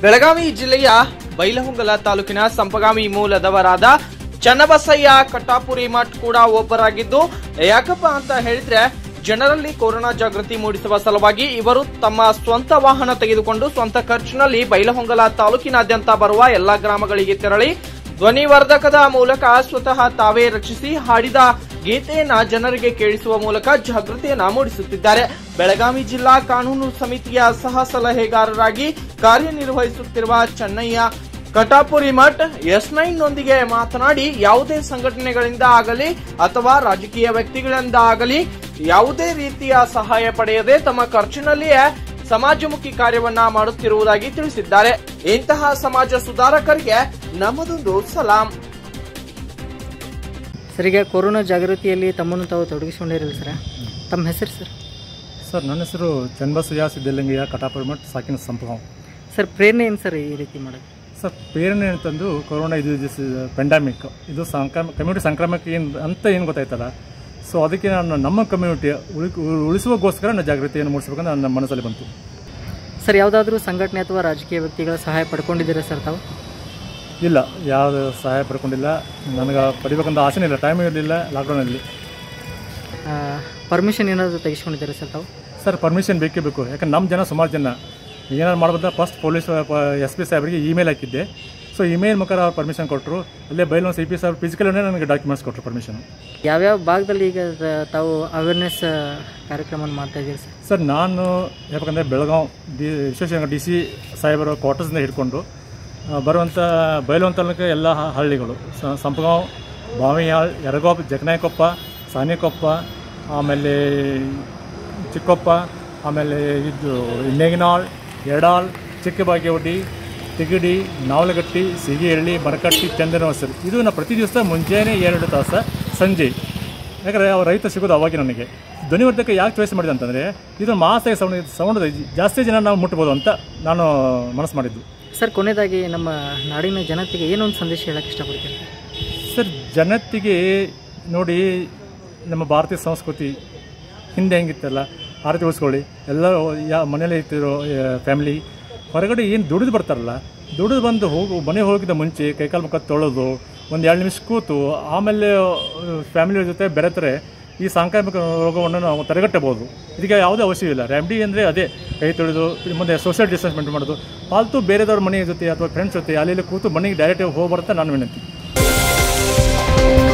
ಬೆಳಗಾವಿ ಜಿಲ್ಲೆಯ ಬೈಲಹೊಂಗಲ ತಾಲೂಕಿನ ಸಂಪಗಾಮಿ ಮೂಲದವರಾದ ಚನ್ನಬಸಯ್ಯ ಕಟ್ಟಾಪುರಿ ಮಠ್ ಕೂಡ ಒಬ್ಬರಾಗಿದ್ದು ಯಾಕಪ್ಪ ಅಂತ ಹೇಳಿದ್ರೆ ಜನರಲ್ಲಿ ಕೊರೋನಾ ಜಾಗೃತಿ ಮೂಡಿಸುವ ಸಲುವಾಗಿ ಇವರು ತಮ್ಮ ಸ್ವಂತ ವಾಹನ ತೆಗೆದುಕೊಂಡು ಸ್ವಂತ ಖರ್ಚಿನಲ್ಲಿ ಬೈಲಹೊಂಗಲ ತಾಲೂಕಿನಾದ್ಯಂತ ಬರುವ ಎಲ್ಲಾ ಗ್ರಾಮಗಳಿಗೆ ತೆರಳಿ ಧ್ವನಿವರ್ಧಕದ ಮೂಲಕ ಸ್ವತಃ ತಾವೇ ರಚಿಸಿ ಹಾಡಿದ ಗೀತೆಯನ್ನ ಜನರಿಗೆ ಕೇಳಿಸುವ ಮೂಲಕ ಜಾಗೃತಿಯನ್ನ ಮೂಡಿಸುತ್ತಿದ್ದಾರೆ ಬೆಳಗಾವಿ ಜಿಲ್ಲಾ ಕಾನೂನು ಸಮಿತಿಯ ಸಹ ಸಲಹೆಗಾರರಾಗಿ ಕಾರ್ಯನಿರ್ವಹಿಸುತ್ತಿರುವ ಚೆನ್ನಯ್ಯ ಕಟಾಪುರಿ ಮಠ್ ಎಸ್ ನೈನ್ ನೊಂದಿಗೆ ಮಾತನಾಡಿ ಯಾವುದೇ ಸಂಘಟನೆಗಳಿಂದ ಆಗಲಿ ಅಥವಾ ರಾಜಕೀಯ ವ್ಯಕ್ತಿಗಳಿಂದ ಆಗಲಿ ಯಾವುದೇ ರೀತಿಯ ಸಹಾಯ ಪಡೆಯದೆ ತಮ್ಮ ಖರ್ಚಿನಲ್ಲಿಯೇ ಸಮಾಜಮುಖಿ ಕಾರ್ಯವನ್ನ ಮಾಡುತ್ತಿರುವುದಾಗಿ ತಿಳಿಸಿದ್ದಾರೆ ಇಂತಹ ಸಮಾಜ ಸುಧಾರಕರಿಗೆ ನಮ್ಮದೊಂದು ಸಲಾಂ ಸರ್ ಈಗ ಕೊರೋನಾ ಜಾಗೃತಿಯಲ್ಲಿ ತಮ್ಮನ್ನು ತಾವು ತೊಡಗಿಸಿಕೊಂಡಿರಲ್ಲ ಸರ್ ತಮ್ಮ ಹೆಸರು ಸರ್ ಸರ್ ನನ್ನ ಹೆಸರು ಚನ್ನಬಸಯ್ಯ ಸಿದ್ದಲಿಂಗಯ್ಯ ಕಟಾಪುರ ಮಠ್ ಸಾಕಿನ ಸಂಪಗಾಂವ್ ಸರ್ ಪ್ರೇರಣೆ ಏನು ಸರ್ ಈ ರೀತಿ ಮಾಡೋದು ಸರ್ ಪ್ರೇರಣೆ ಅಂತಂದು ಕೊರೋನಾ ಇದು ಪೆಂಡಮಿಕ್ ಇದು ಸಂಕ್ರಮ ಕಮ್ಯುನಿಟಿ ಸಂಕ್ರಾಮಕ ಏನು ಅಂತ ಏನು ಗೊತ್ತಾಯ್ತಲ್ಲ ಸೊ ಅದಕ್ಕೆ ನಾನು ನಮ್ಮ ಕಮ್ಯುನಿಟಿ ಉಳಿ ಉಳಿಸುವಗೋಸ್ಕರ ನಾನು ಜಾಗೃತಿಯನ್ನು ಮೂಡಿಸ್ಬೇಕಂತ ನನ್ನ ಮನಸ್ಸಲ್ಲಿ ಬಂತು ಸರ್ ಯಾವುದಾದ್ರೂ ಸಂಘಟನೆ ಅಥವಾ ರಾಜಕೀಯ ವ್ಯಕ್ತಿಗಳ ಸಹಾಯ ಪಡ್ಕೊಂಡಿದ್ದೀರಾ ಸರ್ ತಾವು ಇಲ್ಲ ಯಾವುದು ಸಹಾಯ ಪಡ್ಕೊಂಡಿಲ್ಲ ನನಗೆ ಪಡಿಬೇಕಂತ ಆಸೆನೇ ಇಲ್ಲ ಟೈಮ್ ಇರಲಿಲ್ಲ ಲಾಕ್ಡೌನಲ್ಲಿ ಪರ್ಮಿಷನ್ ಏನಾದರೂ ತೆಗೆಸ್ಕೊಂಡಿದ್ದೀರಾ ಸರ್ ತಾವು ಸರ್ ಪರ್ಮಿಷನ್ ಬೇಕೇ ಬೇಕು ಯಾಕಂದ್ರೆ ನಮ್ಮ ಜನ ಸುಮಾರು ಜನ ಏನಾದ್ರು ಮಾಡ್ಬೋದ ಫಸ್ಟ್ ಪೊಲೀಸ್ ಎಸ್ ಪಿ ಸಾಹೇಬರಿಗೆ ಇಮೇಲ್ ಹಾಕಿದ್ದೆ ಸೊ ಇಮೇಲ್ ಮುಖಾಂತರ ಅವ್ರು ಪರ್ಮಿಷನ್ ಕೊಟ್ಟರು ಅಲ್ಲೇ ಬೈಲೊಂದು ಸಿ ಪಿ ಸಾಹೇಬ್ ಫಿಸಿಕಲೇ ನನಗೆ ಡಾಕ್ಯುಮೆಂಟ್ಸ್ ಕೊಟ್ಟರು ಪರ್ಮಿಷನ್ ಯಾವ್ಯಾವ ಭಾಗದಲ್ಲಿ ಈಗ ತ- ತಾವು ಅವೇರ್ನೆಸ್ ಕಾರ್ಯಕ್ರಮವನ್ನು ಮಾಡ್ತಾ ಇದ್ದೀರಿ ಸರ್ ಸರ್ ನಾನು ಹೇಳ್ಬೇಕಂದ್ರೆ Belgaum D Vishweshwara D C ಸಾಹೇಬರ ಕ್ವಾರ್ಟರ್ಸ್ನ ಹಿಡ್ಕೊಂಡು ಆ, ಬರುವಂಥ ಬಯಲು ತಾಲೂಕು ಎಲ್ಲ ಹ- ಹಳ್ಳಿಗಳು ಸ- ಸಂಪಗಾಂವ್ ಬಾವಿಯಾಳ್ ಯರಗೋಪ್ ಜಗನಾಯಕೊಪ್ಪ ಸಾನಿಕೊಪ್ಪ ಆಮೇಲೆ ಚಿಕ್ಕೊಪ್ಪ ಆಮೇಲೆ ಇದು ನೇಗಿನಾಳ್ ಎಡಾಳ್ ಚಿಕ್ಕಬಾಗೇವಡ್ಡಿ ತಿಗಡಿ ನಾವಲಗಟ್ಟಿ ಸಿಗಿಹಳ್ಳಿ ಮರಕಟ್ಟಿ ಚಂದನ ಹೊಸರು ಇದು ನಾ ಪ್ರತಿ ದಿವಸ ಮುಂಜಾನೆ ಎರಡು ತಾಸು ಸಂಜೆ ಯಾಕಂದರೆ ಅವ್ರ ರೈತ ಸಿಗೋದು ಅವಾಗ ನನಗೆ ಧ್ವನಿವರ್ಧಕ ಯಾಕೆ ಚಾಯ್ಸ್ ಮಾಡಿದೆ ಅಂತಂದರೆ ಇದು ಮಾಸಾಗಿ ಸೌಂಡ್ ಸೌಂಡ್ ಜಾಸ್ತಿ ಜನ ನಾವು ಮುಟ್ಬೋದು ಅಂತ ನಾನು ಮನಸ್ಸು ಮಾಡಿದ್ದು ಸರ್ ಕೊನೆಯದಾಗಿ ನಮ್ಮ ನಾಡಿನ ಜನತೆಗೆ ಏನೊಂದು ಸಂದೇಶ ಹೇಳಕ್ಕೆ ಇಷ್ಟಪಡ್ತೀನಿ ಸರ್ ಜನತೆಗೆ ನೋಡಿ ನಮ್ಮ ಭಾರತೀಯ ಸಂಸ್ಕೃತಿ ಹಿಂದೆ ಹೆಂಗಿತ್ತಲ್ಲ ಆ ರೀತಿ ಉಳಿಸ್ಕೊಳ್ಳಿ ಎಲ್ಲ ಯಾ ಮನೇಲಿ ಇರ್ತಿರೋ ಫ್ಯಾಮಿಲಿ ಹೊರಗಡೆ ಏನು ದುಡಿದು ಬರ್ತಾರಲ್ಲ ದುಡಿದು ಬಂದು ಹೋಗು ಮನೆ ಹೋಗಿದ್ದ ಮುಂಚೆ ಕೈಕಾಲು ಮುಖ ತೊಳೆದು ಒಂದು ಎರಡು ನಿಮಿಷ ಕೂತು ಆಮೇಲೆ ಫ್ಯಾಮಿಲಿ ಜೊತೆ ಬೆರೆತರೆ ಈ ಸಾಂಕ್ರಾಮಿಕ ರೋಗವನ್ನು ನಾವು ತಡೆಗಟ್ಟಬಹುದು ಇದಕ್ಕೆ ಯಾವುದೇ ಅವಶ್ಯವಿಲ್ಲ ರೆಮಿಡಿ ಅಂದರೆ ಅದೇ ಕೈ ತೊಳೆದು ಮುಂದೆ ಸೋಷಿಯಲ್ ಡಿಸ್ಟೆನ್ಸ್ ಮೇಂಟೈನ್ ಮಾಡೋದು ಪಾಲ್ತು ಬೇರೆದವ್ರ ಮನೆ ಜೊತೆ ಅಥವಾ ಫ್ರೆಂಡ್ಸ್ ಜೊತೆ ಅಲ್ಲಿ ಇಲ್ಲಿ ಕೂತು ಮನೆಗೆ ಡೈರೆಕ್ಟ್ ಹೋಗ್ಬಾರ್ದು ಅಂತ ನಾನು ವಿನಂತಿ